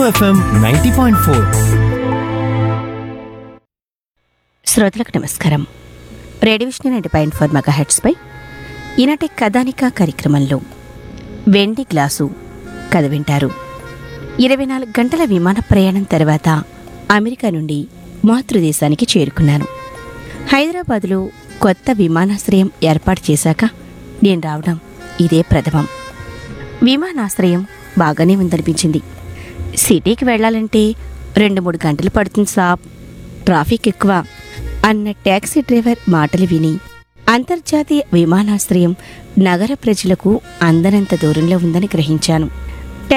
FM ninety point four శ్రోతలకు నమస్కారం radio Vishnu ninety point four mega హెడ్స్పై ఈనాటి కథానిక కార్యక్రమంలో వెండి గ్లాసు కథ వింటారు ఇరవై నాలుగు గంటల విమాన ప్రయాణం తర్వాత అమెరికా నుండి మాతృదేశానికి చేరుకున్నాను హైదరాబాదులో కొత్త విమానాశ్రయం ఏర్పాటు చేశాక నేను రావడం ఇదే ప్రథమం విమానాశ్రయం బాగానే ఉందనిపించింది సిటీకి వెళ్ళాలంటే రెండు మూడు గంటలు పడుతుంది సాబ్ ట్రాఫిక్ ఎక్కువ అన్న ట్యాక్సీ డ్రైవర్ మాటలు విని అంతర్జాతీయ విమానాశ్రయం నగర ప్రజలకు అందనంత దూరంలో ఉందని గ్రహించాను